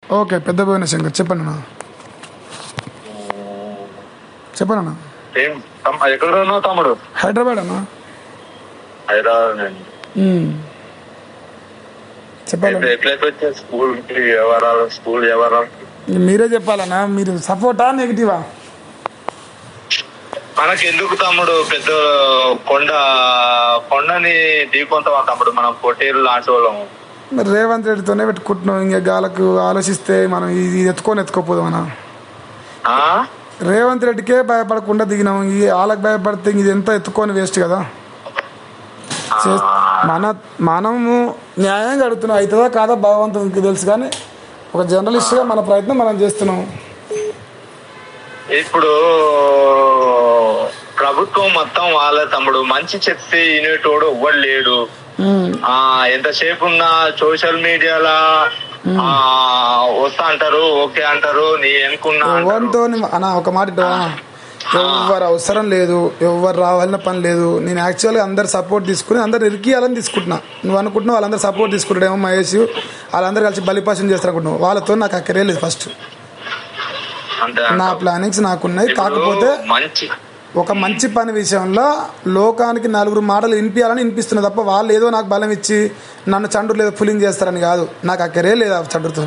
Okay పెద్ద పోయిన శంకర్ చెప్పండి అన్న చెప్పండి అన్న ఏం తమ్- ఎక్కడ ఉన్నావు తమ్ముడు హైదరాబాద్ అన్న హైదరాబాద్ నేను ఉమ్. చెప్పాలన్న ఎట్లయితే వచ్చే స్కూల్ కి వ్యవహారాలు స్కూల్ వ్యవహారాలు మీరే చెప్పాలన్నా మీరు సపోర్టా నెగిటివా మనకి ఎందుకు తమ్ముడు పెద్ద కొండ కొండని ఢీకొంతావా తమ్ముడు మనం పొట్టేరు లాంటి వాళ్ళము మరి రేవంత్ రెడ్డితోనే పెట్టుకుంటున్నాం ఇంకా గాలకు ఆలోచిస్తే మనం ఇది ఎత్తుకొని ఎత్తుకోపోదాం అన్న ఆ? రేవంత్ రెడ్డికే భయపడకుండా దిగినాం ఈ వాళ్ళకి భయపడితే ఇది ఎంత ఎత్తుకొని వేస్ట్ కదా చేస్- మన మనము న్యాయంగా అడుగుతున్నాం అవుతుందా కాదా భగవంతునికి తెలుసు కానీ ఒక జర్నలిస్ట్గా మన ప్రయత్నం మనం చేస్తున్నాం ఇప్పుడు ప్రభుత్వం మొత్తం వాళ్ళ తమ్ముడు మంచి చెప్తే వినేటోడు ఎవ్వడు లేడు ఉమ్, ఆ ఎంతసేపు ఉన్న సోషల్ మీడియాలో ఆ వస్తా అంటారు ఓకే అంటారు నీ ఎనుకున్నా అంటారు. ఎవరితో అన్న ఒక మాట ఇటు అన్న. ఎవరు అవసరం లేదు ఎవరు రావాలన్న పని లేదు నేను యాక్చువల్గా అందరు సపోర్ట్ తీసుకుని అందరు ఇరికియాలని తీసుకుంటున్నా నువ్వు అనుకుంటున్నావు వాళ్ళందరూ సపోర్ట్ తీసుకుంటాడేమో మహేష్ వాళ్ళందరూ కలిసి బలిపాసం చేస్తారు అనుకుంటున్నావు వాళ్ళతో నాకు అక్కడే లేదు ఫస్ట్ అంతే నా అంటావు. ప్లానింగ్స్ నాకున్నాయి ఇప్పుడు కాకపోతే మంచి ఒక మంచి పని విషయంలో లోకానికి నలుగురు మాటలు వినిపించాలని వినిపిస్తున్నా తప్ప వాళ్ళు ఏదో నాకు బలం ఇచ్చి నన్ను చండ్రు లేదో ఫులింగ్ చేస్తారని కాదు నాకు అక్కడే లేదు ఆ చండ్రుతో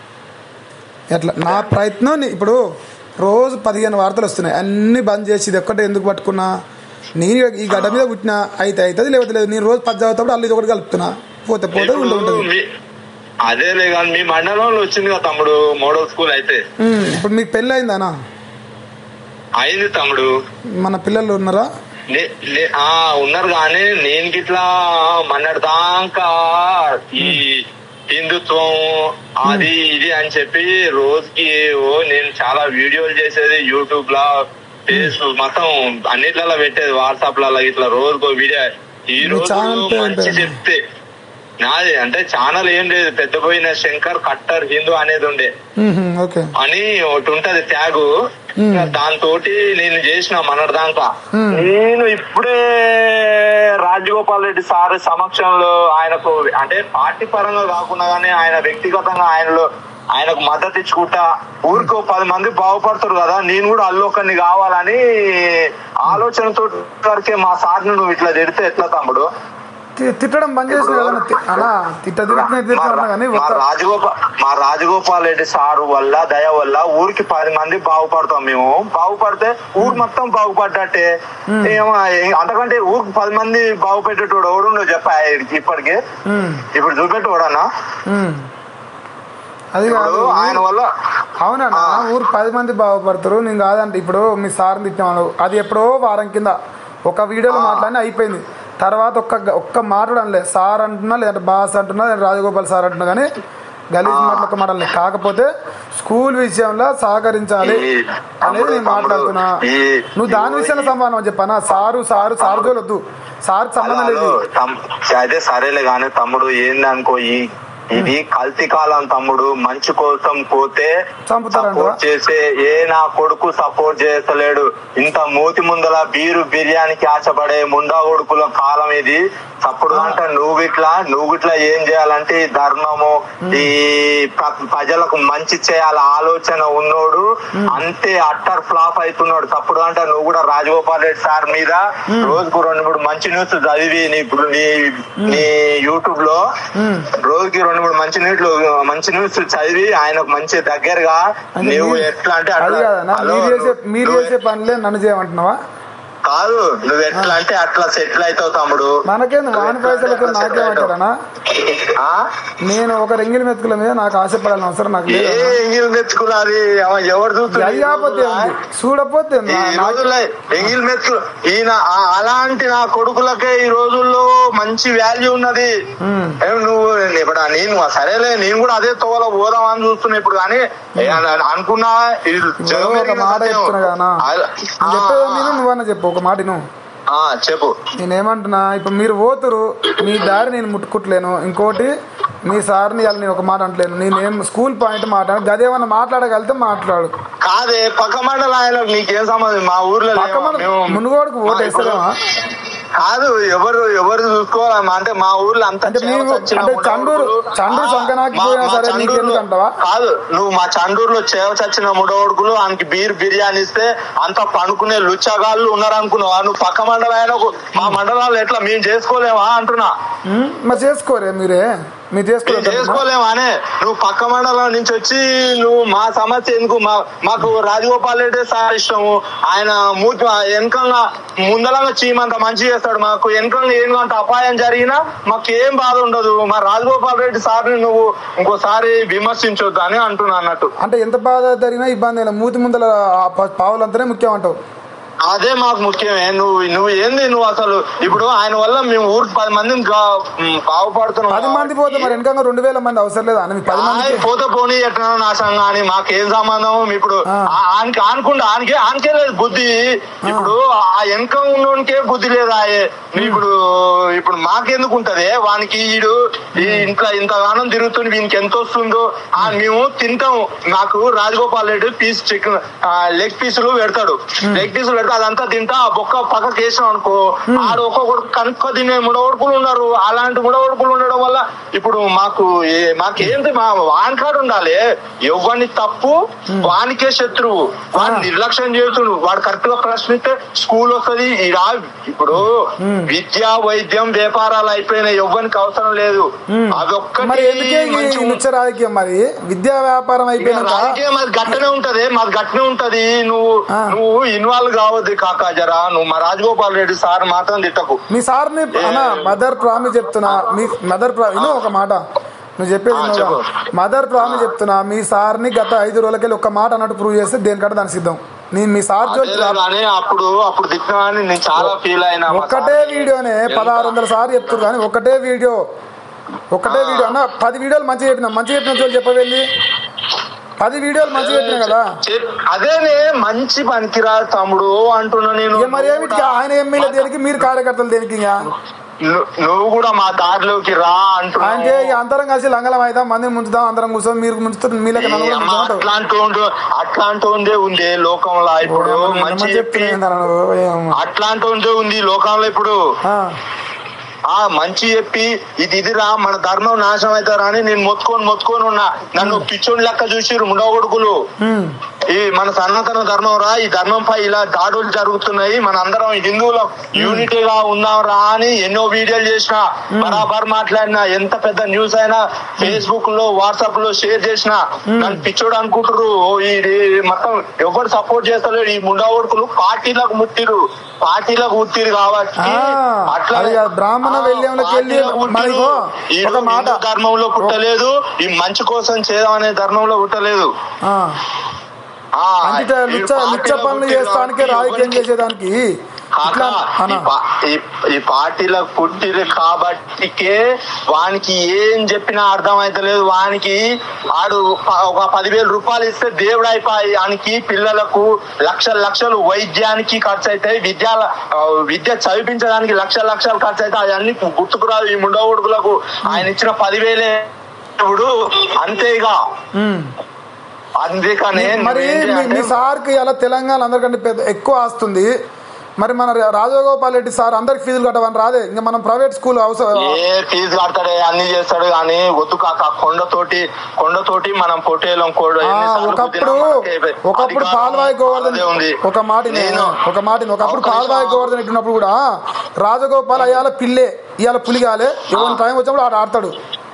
ఎట్లా నా ప్రయత్నం ని- ఇప్పుడు రోజు పదిహేను వార్తలు వస్తున్నాయి అన్ని బంద్ చేసి ఇది ఒక్కటే ఎందుకు పట్టుకున్నా నేను ఈ గడ్డ మీద పుట్టినా అయితే అవుతుంది లేకపోతే లేదు నేను రోజు పది చదువుతాడు అల్లు ఇది ఒకటి కలుపుతున్నా పోతే పోతే ఉంటూ ఇప్పుడు ఉంటుంది మీ- అదేలే కానీ మీ మండలంలో వచ్చింది కదా తమ్ముడు మోడల్ స్కూల్ అయితే ఉమ్, ఇప్పుడు మీకు పెళ్ళి అయిందానా అయింది తమ్ముడు మన పిల్లలు ఉన్నారా నే- నే- ఆ ఉన్నారు కానీ నేను గిట్లా మొన్నటి దాకా ఈ హిందుత్వం అది ఇది అని చెప్పి రోజుకి ఓ నేను చాలా వీడియోలు చేసేది యూట్యూబ్ లా ఫేస్బుక్ మొత్తం అన్నిట్లలో పెట్టేది వాట్సాప్ లలో ఇట్లా రోజుకో వీడియో ఈ మీ రోజు ఛానల్ పేరు మంచి ఏంటి? చెప్తే నాది అంటే ఛానల్ ఏం లేదు పెద్ద పోయిన శంకర్ కట్టర్ హిందూ అనేది ఉండే ఉహుం, ఓకే అని ఒకటి ఉంటది ట్యాగు మ్మ్. దాంతో నేను చేసిన మనటి దాకా మ్మ్. నేను ఇప్పుడే రాజగోపాల్ రెడ్డి సార్ సమక్షంలో ఆయనకు అంటే పార్టీ పరంగా కాకుండా గానీ ఆయన వ్యక్తిగతంగా ఆయనలో ఆయనకు మద్దతు ఇచ్చుకుంటా ఊరికో పది మంది బాగుపడతారు కదా నేను కూడా అల్లొకరిని కావాలని ఆలోచనతో వరకే మా సార్ నువ్వు ఇట్లా తిడితే ఎట్లా తమ్ముడు తి- తిట్టడం బంద్ చేసిన కదా తి- అలా తిట్ట తిరుగుతున్నా తిరుగుతున్నా కానీ మా ఒక్క రాజగోపాల్ మా రాజగోపాల్ రెడ్డి సారు వల్ల దయ వల్ల ఊరికి పది మంది బాగుపడతాం మేము బాగుపడితే ఊరు మొత్తం బాగుపడ్డట్టే ఏమో, ఏ- అంతకంటే ఊరికి పది మంది బాగుపెట్టేటోడు ఎవడుండో చెప్పా ఈడికి ఇప్పటికి ఉమ్, ఇప్పుడు చూపెట్టోడన్నా ఉమ్. అది కాదు ఇప్పుడు ఆయన వల్ల అవునన్నా ఊరు పది మంది బాగుపడతారు నేను కాదంటే ఇప్పుడు మీ సార్ని తిట్టినాను అది ఎప్పుడో వారం కింద ఒక వీడియోలో మాట్లాడి అయిపోయింది తర్వాత ఒక్క ఒక్క మాట కూడా అనలే సార్ అంటున్నా లేదంటే బాస్ అంటున్నా లేదంటే రాజగోపాల్ సార్ అంటున్నా కానీ గలీజ్ మాటలు ఒక్క మాట అనలే కాకపోతే స్కూల్ విషయంలో సహకరించాలి ఈ- అనేది నేను మాట్లాడుతున్నా ఈ- నువ్వు దాని విషయంలో సంబంధం చెప్పానా సారు సారు సారు వద్దు సార్ సంబంధం లేదు హలో, తమ్- అదే సరేలే గాని తమ్ముడు ఏంది అనుకో ఈ ఇది కల్తీ కాలం తమ్ముడు మంచి కోసం పోతే చంపుతారంట? సపోర్ట్ చేసే ఏ నా కొడుకు సపోర్ట్ చేస్తలేడు ఇంత మూతి ముందల బీరు బిర్యానీకి ఆశపడే ముండా కొడుకుల కాలం ఇది తప్పుడు అంటే నువ్వు ఇట్లా నువ్వు ఇట్లా ఏం చేయాలంటే ఈ ధర్మము ఈ ప్ర- ప్రజలకు మంచి చేయాల ఆలోచన ఉన్నోడు అంతే అట్టర్ ఫ్లాప్ అవుతున్నాడు తప్పుడు అంటే నువ్వు కూడా రాజగోపాల్ రెడ్డి సార్ మీద రోజుకు రెండు మూడు మంచి న్యూస్ చదివి నీ ఇప్పుడు నీ నీ యూట్యూబ్ లో ఉమ్. రోజుకి రెండు మూడు మంచి న్యూస్లు మంచి న్యూస్ చదివి ఆయనకు మంచి దగ్గరగా అంటే నువ్వు మీరు- ఎట్లా అంటే అది అట్లా కాదన్నా హలో, మీరు చేసే నువ్వు- మీరు నువ్వు చేసే పనులే నన్ను చేయమంటున్నావా కాదు నువ్వు ఎట్లా అంటే అట్లా సెటిల్ అవుతావు తమ్ముడు మనకేంది నువ్వు వాని ఎట్లా అంటే పైసలతో అట్లా settle నాకేమంటారనా అవుతావు. ఆ? నేను ఒక రెంగిలి మెతుకుల మీద నాకు ఆశపడాలని అవసరం నాకు ఏ లేదు ఎంగిల్ మెచ్చుకున్నది ఎవరు చూస్తున్నారు ఈ అయ్యాపోతే రోజుల్లో? ఉంది చూడపోతే ఉంది. ఈ నా- నాకు రోజుల్లో ఎంగిల్ మెతుకులు ఈయన ఆ- అలాంటి నా కొడుకులకే ఈ రోజుల్లో మంచి వాల్యూ ఉన్నది ఉమ్. ఏం నువ్వు ఇప్పుడు ఆ నేను సరేలే నేను కూడా అదే తోవలో పోదాం అని చూస్తున్నా ఇప్పుడు కానీ ఏ అన- అనుకున్నా ఇది ఇప్పుడు జగం ఒక ఎరిగిన మాట సత్యం. చెప్తున్నా కదా అలా- నేను చెప్పేది నేను నువ్వన్నా చెప్పు ఒక మాట నువ్వు ఆ, చెప్పు నేనేమంటున్నా ఇప్పుడు మీరు పోతురు మీ దారి నేను ముట్టుకుంటలేను ఇంకోటి మీ సార్ని ఇవాళ నేను ఒక మాట అంటలేను నేనేం స్కూల్ పాయింట్ మాట్లాడు గదేమన్నా మాట్లాడగలిగితే మాట్లాడు కాదే పక్క మండలం ఆయన నీకేం సంబంధం మా ఊర్లో పక్క లేవా? మన మేము- మునుగోడుకు ఓటు మా ఇప్పుడు- వేస్తలేమా కాదు ఎవరు ఎవరు చూసుకోవాలమ్మా అంటే మా ఊర్లో అంత అంటే చేవ మేము- చచ్చిన అంటే ముఠా చండూరు- కొడుకులు- చండూరు ఆ, సంకనాకి మా- పోయినా మా సరే చండూరులో- నీకెందుకు అంటావా? కాదు నువ్వు మా చండూరులో చేవ చచ్చిన ముడవడుకులు ఆయనకి బీర్ బిర్యానీ ఇస్తే అంత పనుకునే లుచ్చగాళ్ళు ఉన్నారు అనుకున్నావా నువ్వు పక్క మండలం అయినా ఒక- మా మండలాలు ఎట్లా మేము చేసుకోలేమా అంటున్నా ఉమ్, మరి చేసుకోరే మీరే మీరు మేము చేసుకోలేదు చేసుకోలేమా అనే నువ్వు పక్క మండలం నుంచి వచ్చి నువ్వు మా సమస్య ఎందుకు మా మాకు రాజగోపాల్ రెడ్డి సార్ ఇష్టము ఆయన మూతి వెనకంగా ముందలంగా చీమంత మంచి చేస్తాడు మాకు వెనకంగా ఏంటంటే అపాయం జరిగినా మాకు ఏం బాధ ఉండదు మా రాజగోపాల్ రెడ్డి సార్ని నువ్వు ఇంకోసారి విమర్శించొద్దు అని అంటున్నా అన్నట్టు అంటే ఎంత బాధ జరిగినా ఇబ్బంది లేదు మూతి ముందల ఆ ప- పావులంతనే ముఖ్యం అంటావు అదే మాకు ముఖ్యమే నువ్వు నువ్వు ఏంది నువ్వు అసలు ఇప్పుడు ఆయన వల్ల మేము ఊరికి పది మందిని గా- ఉమ్, బాగుపడుతున్నాం పది మంది పోతే మరి వెనకంగా రెండు వేల మంది అవసరం లేదా అని మీకు పది మందికి ఆయ్ పోతే పోనీ ఎట్లా నాశనం కానీ మాకేం సంబంధం ఇప్పుడు ఆ. ఆ- ఆనికి ఆనుకుండా ఆనికే ఆనికే లేదు బుద్ధి ఇప్పుడు ఆ వెనక ఉన్నోనికే బుద్ధి లేదు ఆయే ఇప్పుడు ఇప్పుడు మాకెందుకు ఉంటది వానికి ఈడు ఈ ఇంట్లో ఇంతగానం తిరుగుతుంది వీనికి ఎంత వస్తుందో ఆ మేము తింటాం నాకు Rajagopal Reddy piece chicken leg పీసులు పెడతాడు లెగ్ పీసులు పెడితే అదంతా తింటా ఆ బొక్క పక్కకి వేసాం అనుకో ఆడు ఒక్కొక్కడు కనుక్కో తినే ముడవడుపులు ఉన్నారు అలాంటి ముడవడుపులు ఉండడం వల్ల ఇప్పుడు మాకు ఏ- మాకేంటి మా వానికాడు ఉండాలి ఎవరిని తప్పు వానికే శత్రువు వాడిని నిర్లక్ష్యం చేస్తుడు వాడు కరెక్ట్ గా ప్రశ్నిస్తే స్కూల్ వస్తది ఈడ ఇప్పుడు విద్య వైద్యం వ్యాపారాలు అయిపోయినాయి ఎవరికి అవసరం లేదు అవి మరి ఎందుకే ఒక్కటి ఈ మంచి నిత్య రాజకీయం మరి విద్యా వ్యాపారం అయిపోయినాక రాజకీయం అది గట్టనే ఉంటది మాది గట్టనే ఉంటది నువ్వు ఆ. నువ్వు ఇన్వాల్వ్ కావద్దు కాకా జరా నువ్వు మా రాజగోపాల్ రెడ్డి సార్ మాత్రం తిట్టకు మీ సార్ని అన్న మదర్ ప్రామిస్ చెప్తున్నా మీ మదర్ ప్రా ఇను ఒక మాట నువ్వు చెప్పేది ఆ, విన్నావుగా? చెప్పు. మదర్ ప్రామిస్ చెప్తున్నా మీ సార్ని గత ఐదు రోజులకెళ్ళి ఒక్క మాట అన్నట్టు ప్రూవ్ చేస్తే దేనికంటే దానికి సిద్ధం నేను మీ సార్ జోలికి అదేలే రా- కానీ అప్పుడు అప్పుడు తిట్టినా కానీ నేను చాలా ఫీల్ అయినా మా ఒక్కటే సార్ని. వీడియోనే పదహారు వందల సార్లు చెప్తున్నారు కానీ ఒకటే వీడియో ఒకటే వీడియో అన్న పది వీడియోలు మంచిగా చెప్పినా మంచిగా చెప్పిన చోటు చెప్పవేంది పది వీడియోలు మంచిగా చెప్పినా కదా చెప్- అదేనే మంచి పనికిరా తమ్ముడు అంటున్నా నేను ఇక మరి ఏమిటి ఆయన ఎమ్మెల్యే దేనికి మీరు కార్యకర్తలు దేనికి ఇంకా ను- నువ్వు కూడా మా దారిలోకి రా అంటున్నా అంటే ఇక అందరం కలిసి లంగలం అవుతాం మందిని ముంచుదాం అందరం కూర్చొని మీరు ముంచుతారు మీలకి నన్ను కూడా ముంచుతామంటావు. అట్లాంటి ఉండు అట్లాంటి ఉందే ఉంది లోకంలో ఇప్పుడు ఏమన్నా మంచి నిజమని చెప్తున్నా ఏందన్నా నువ్వు? ఏం- అట్లాంటి ఉందే ఉంది లోకంలో ఇప్పుడు ఆ, ఆ మంచి చెప్పి ఇది ఇదిరా మన ధర్మం నాశనం అవుతారా అని నేను మొత్తుకొని మొత్తుకొని ఉన్నా నన్ను పిచ్చోని లెక్క చూసిరు ముండగొడుకులు ఉమ్, ఈ మన సనాతన ధర్మం రా ఈ ధర్మంపై ఇలా దాడులు జరుగుతున్నాయి మన అందరం హిందువులం యూనిటీగా ఉందాం రా అని ఎన్నో వీడియోలు చేసిన బరాబర్ మాట్లాడినా ఎంత పెద్ద న్యూస్ అయినా ఫేస్బుక్ లో వాట్సాప్ లో షేర్ చేసిన నన్ను పిచ్చోడు అనుకుంటారు ఓ ఈ ఈ మొత్తం ఎవరు సపోర్ట్ చేస్తలేరు ఈ ముండా ఓడుకులు పార్టీలకు ముట్టిరు పార్టీలకు ముట్టిరు కాబట్టి ఆ, అట్లా అది కాదు, బ్రాహ్మణ ఆ, వెల్యంలోకి వెళ్ళి పార్టీలకు ముట్టిరు. మరిగో, ఈడు ఒక మాట. హిందూ ధర్మంలో పుట్టలేదు ఈ మంచి కోసం చేద్దాం అనే ధర్మంలో పుట్టలేదు ఆ. ఆ, అంటే ఈ లుచ్చ పార్టీలో లుచ్చ పనులు పుట్టిన చేస్తానికి వాడికి రాజకీయం ఎవరికి- చేసేదానికి కాక ఇట్లా అన్న ఈ పా- ఈ- ఈ పార్టీలకు పుట్టిరు కాబట్టికే వానికి ఏం చెప్పినా అర్థం అయితలేదు వానికి ఆడు ప- ఒక పదివేల రూపాయలు ఇస్తే దేవుడు అయిపోయి వానికి పిల్లలకు లక్షల లక్షలు వైద్యానికి ఖర్చు అవుతాయి విద్యాల ఆ, విద్య చదివించడానికి లక్షల లక్షలు ఖర్చు అవుతాయి అవన్నీ గుర్తుకురాదు ఈ ముండవుడుకులకు ఆయన ఇచ్చిన పదివేలే ఇప్పుడు అంతేగా ఉమ్. అందుకనే మరి నువ్వేం మీ- మీ చేయాలంటే- సార్కి అలా తెలంగాణ అందరికంటే పెద్ద ఎక్కువ ఆస్తుంది మరి మన రాజగోపాల్ రెడ్డి సార్ అందరికి ఫీజులు కట్టవని రాదే ఇంకా మనం ప్రైవేట్ స్కూల్ అవసరం ఏ ఫీజు కడతాడే అన్ని చేస్తాడు కానీ వద్దు కాక కొండతోటి కొండతోటి మనం పొట్టేలం కోడు ఆ, ఎన్నిసార్లు ఒకప్పుడు గుద్దినా మనకే ఒకప్పుడు అధికారం పాల్వాయి గోవర్ధన్ అదే ఉంది ఒక మాట నేను ఒక మాట ఒకప్పుడు ఒక్క పాల్వాయి నిమిషం. గోవర్ధన్ ఎట్టున్నప్పుడు కూడా రాజగోపాల్ అయ్యాల పిల్లే ఇవాళ పులిగాలే ఎవరి టైం వచ్చినప్పుడు ఆడ ఆడతాడు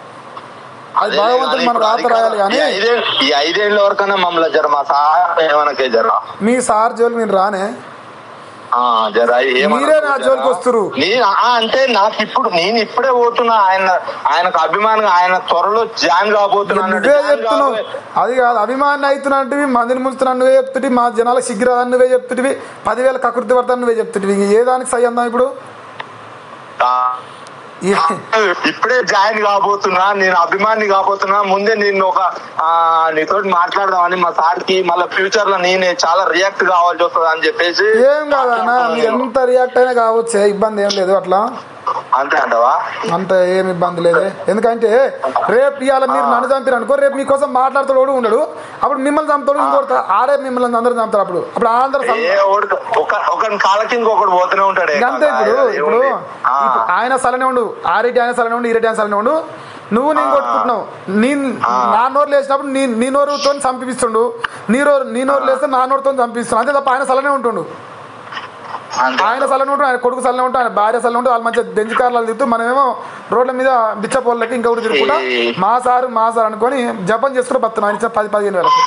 అది అదే భగవంతుడు కానీ మన ఇప్పుడు రాత అధికారం- రాయాలి కానీ ఈ ఐదే- ఈ ఐదేళ్ల వరకన్నా మమ్మల్ని జర మా సార్ ఏమనకే జర మీ సార్ జోలికి నేను రానే ఆ, జర ఏమనకు మీరే నా జర. జోలికి వస్తురు. నేను ఆ, అంటే నాకు ఇప్పుడు నేను ఇప్పుడే పోతున్నా ఆయన ఆయనకు అభిమానంగా ఆయన త్వరలో జాయిన్ కాబోతున్నా అన్నట్టు. నువ్వే జాయిన్ చెప్తున్నావు కాబోయే- అది కాదు అభిమాని అవుతున్నట్టువి మందిని ముంచుతున్నా నువ్వే చెప్తుటివి మా జనాలకు సిగ్గురాదని నువ్వే చెప్తుటివి పదివేల కకృతి పడతాను నువ్వే చెప్తుటివి ఇంక ఏ దానికి సై అందాం ఇప్పుడు ఆ, ఏ- ఇప్పుడే జాయిన్ కాబోతున్నా నేను అభిమాని కాబోతున్నా ముందే నిన్ను ఒక ఆ నీతో మాట్లాడదామని మా సార్ కి మళ్ళీ ఫ్యూచర్ లో నేనే చాలా రియాక్ట్ కావాల్సి వస్తుంది అని చెప్పేసి ఏం కాదన్నా మీరు ఎంత రియాక్ట్ అయినా కావచ్చు ఇబ్బంది ఏం లేదు అట్లా అంతే అంటవా అంత ఏమి ఇబ్బంది లేదే ఎందుకంటే రేపు ఇవాళ మీరు నన్ను చంపారు అనుకో రేపు మీకోసం మాట్లాడుతాడు వాడు ఉండడు అప్పుడు మిమ్మల్ని చంపుతాడు ఇంకోటి ఆడే మిమ్మల్ని అందరూ చంపుతారు అప్పుడు అప్పుడు అందరూ చంపు- ఏ ఓడిక ఒక ఒకని కాళ్ళ కింద ఒకడు పోతూనే ఉంటాడు ఇంక అంతే ఇప్పుడు ఇప్పుడు ఇప్పుడు ఆయన సలనే ఉండు ఆ రెడ్డి ఆయన సలనే ఉండు ఈ రెడ్డి ఆయన సలనే ఉండు నువ్వు నేను కొట్టుకుంటున్నావు నీ నా నోరు లేచినప్పుడు నీ నీ నోరుతో చంపిస్తుండు నీ నోరు నీ నోరు లేస్తే నా నోరుతో చంపిస్తున్నాడు అంతే తప్ప ఆయన సలనే ఉంటుండు ఆయన సలనే ఉంటాడు ఆయన కొడుకు సలనే ఉంటాడు ఆయన భార్య సలనే ఉంటాడు వాళ్ళు మంచిగా బెంచ్ కార్లు తిరుగుతూ మనమేమో రోడ్ల మీద బిచ్చపోళ్ళకి ఇంకొకటి తిరుగుకుంటా మా సారు మా సార్ అనుకొని జపం చేసుకుని బతున్నాం ఆయన ఇచ్చిన పది పదిహేను వేలకు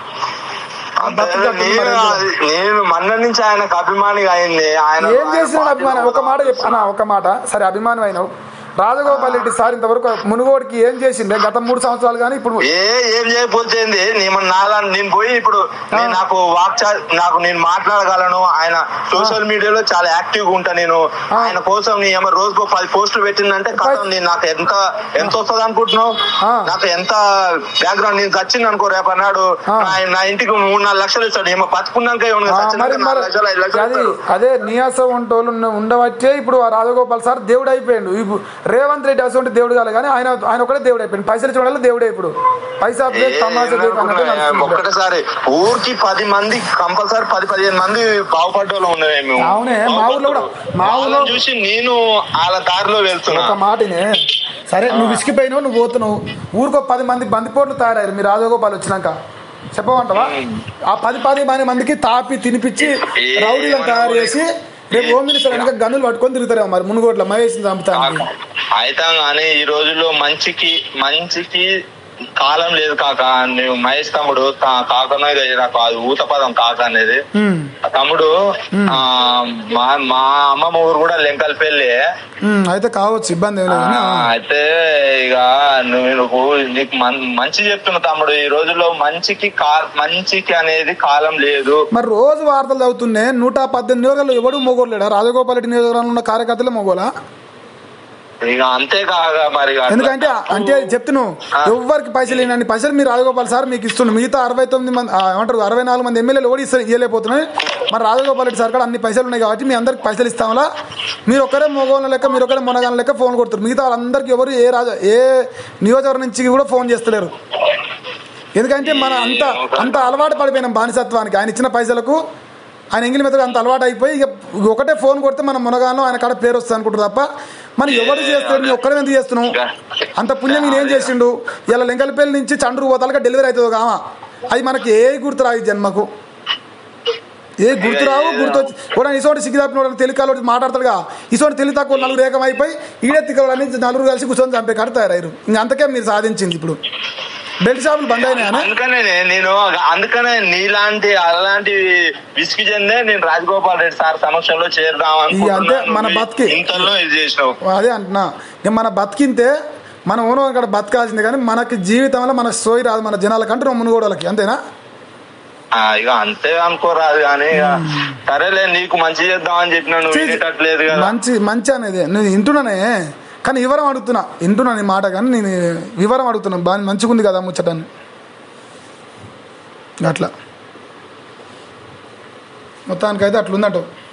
నేను మన్న నుంచి ఆయనకు అభిమానిగా అయింది ఆయన ఏం చేసినాడు అభిమానం ఒక మాట చెప్పు అన్న ఒక మాట సరే అభిమానం అయినావు రాజగోపాల్ రెడ్డి సార్ ఇంతవరకు మునుగోడికి ఏం చేసిండే గత మూడు సంవత్సరాలు కానీ ఇప్పుడు ఏ ఏం చేయకపోతుంది నేను నాలా నేను పోయి ఇప్పుడు నేను నాకు వాక్ నాకు నేను మాట్లాడగలను ఆయన సోషల్ మీడియాలో చాలా యాక్టివ్ గా ఉంటా నేను ఆ. ఆయన కోసం నీ ఏమో రోజుకో పది పోస్టులు పెట్టిందంటే కథం నేను నాకు ఎంత ఎంత వస్తుంది అనుకుంటున్నావు ఆ. నాకు ఎంత బ్యాక్గ్రౌండ్ నేను చచ్చింది అనుకో రేపు అన్నాడు ఆ. ఆయన నా ఇంటికి మూడు నాలుగు లక్షలు ఇస్తాడు ఏమో బతుకున్నాక ఏమో ఆ, చచ్చినాక మరి మరి నాలుగు లక్షలు ఐదు లక్షలు అది ఇస్తాడు. అదే నియాస వంటోళ్ళు ఉండవచ్చే ఇప్పుడు ఆ రాజగోపాల్ సార్ దేవుడు అయిపోయాడు ఇప్పుడు రేవంత్ రెడ్డి అసలు దేవుడు కాదు కానీ ఆయన ఆయన ఒకటే దేవుడు అయిపోయింది పైసలు ఇచ్చిన వాళ్ళు దేవుడే ఇప్పుడు పైసా ఏ తమాషా దేవుడు అన్నట్టు నడుస్తుంది. ఒక్కటేసారి ఊరికి పది మంది కంపల్సరీ పది పదిహేను మంది బాగుపడ్డోళ్ళు ఉన్నదే మేము అవునే, మా ఊర్లో కూడా. మా ఊర్లో- వాళ్ళని చూసి నేను వాళ్ళ దారిలో వెళ్తున్నా ఒక మాటనే సరే నువ్వు విసిగిపోయినావు నువ్వు పోతున్నావు ఊరికో పది మంది బందిపోట్లు తయారయ్యారు మీ రాజగోపాల్ వచ్చినాక చెప్పమంటావా ఆ పది పది మంది మందికి తాపి తినిపించి ఏ- రౌడీలను తయారు చేసి రేపు హోమ్ మినిస్టర్ వెనక గన్నులు పట్టుకొని తిరుగుతారేమో మరి మునుగోట్ల మహేష్ చంపుతానికి అయితే కానీ ఈ రోజుల్లో మంచికి మంచికి కాలం లేదు కాక నువ్వు మహేష్ తమ్ముడు కా- కాకనే కదా నాకు అది ఊత పదం కాక అనేది ఉమ్, ఆ తమ్ముడు ఆ మా మా అమ్మమ్మ ఊరు కూడా లెంకల్పల్లి ఉమ్, అయితే కావచ్చు ఇబ్బంది ఏం ఆ, లేదు కానీ, ఆ. అయితే ఇక నువ్వు నువ్వు నీకు మన్- మంచి చెప్తున్నా తమ్ముడు ఈ రోజుల్లో మంచికి కా- మంచికి అనేది కాలం లేదు మరి రోజు వార్తలు చదువుతున్నాయి నూట పద్దెనిమిది నియోజకవర్గాలు ఎవడు మొగోలేడా రాజగోపాల్ రెడ్డి నియోజకవర్గంలో ఉన్న కార్యకర్తలే మొగోలా ఇక అంతే కాక మరి అట్లా ఎందుకంటే తప్పు. అంటే చెప్తున్నావు ఎవరికి పైసలు లేనని పైసలు మీరు రాజగోపాల్ సార్ మీకు ఇస్తున్నాం మిగతా అరవై తొమ్మిది మంది ఆ, ఏమంటారు అరవై నాలుగు మంది ఎమ్మెల్యేలు ఓడి ఇస్తారు ఇవ్వలేకపోతున్నాయి మరి రాజగోపాల్ రెడ్డి సార్ కూడా అన్ని పైసలు ఉన్నాయి కాబట్టి మీ అందరికి పైసలు ఇస్తామలా మీరు ఒక్కరే మగవాళ్ళ లెక్క మీరు ఒక్కరే మొనగాళ్ళ లెక్క ఫోన్ కొడుతారు మిగతా వాళ్ళందరికీ ఎవరు ఏ రాజ ఏ నియోజకవర్గం నుంచి కూడా ఫోన్ చేస్తలేరు ఎందుకంటే మన అంత అంత అలవాటు పడిపోయినాం బానిసత్వానికి ఆయన ఇచ్చిన పైసలకు ఆయన ఎంగిలి మెత్తగా అంత అలవాటు అయిపోయి ఇక ఒకటే ఫోన్ కొడితే మనం మునగాను ఆయన కాడ పేరు వస్తుంది అనుకుంటారు తప్ప మనం ఎవరు చేస్తారు నీ ఒక్కడే ఎందుకు చేస్తున్నావు అంత పుణ్యం ఈయన ఏం చేసిండు ఇలా లింగలపల్లి నుంచి చండ్రు పోతాలుగా డెలివరీ అవుతుంది కామా అది మనకి ఏ గుర్తు రావు ఈ జన్మకు ఏ గుర్తు రావు గుర్తు వచ్చి కూడా ఇసోటి సిగ్గు తప్పిన తెలికాలు మాట్లాడతాడుగా ఇసోటి తెలివి తక్కువ నలుగురు ఏకం అయిపోయి ఈడే తిక్కలని నలుగురు కలిసి కూర్చొని చంపే కాడ తయారయ్యారు ఇంక అంతకే మీరు సాధించింది ఇప్పుడు బెల్ట్ షాపులు బంద్ అయినాయా అందుకనే నే- నేను అందుకనే నీలాంటి అలాంటి విసిగి చెందే నేను రాజగోపాల్ రెడ్డి సార్ సమక్షంలో చేరుదాం ఇక అంతే మన అనుకుంటున్నాను బతికి. ఇంతలో ఇది చేసినావు అదే అంటున్నా ఇక మన బతికింతే మనం ఓనో ఇక్కడ బతకాల్సిందే కానీ మనకి జీవితంలో మనకు సోయి రాదు మన జనాలకంటే మునుగోడలకి అంతేనా ఆ, ఇక అంతే అనుకోరాదు కానీ ఇక సరేలే నీకు మంచి చేద్దాం అని చెప్పినా నువ్వు వినేటట్లేదు కదా మంచి మంచి అనేది నేను వింటున్నానే కానీ వివరం అడుగుతున్నా వింటున్నా నీ మాట కానీ నేను వివరం అడుగుతున్నా బాగా మంచిగా ఉంది కదా ముచ్చటని అట్లా మొత్తానికైతే అట్లుందంటావు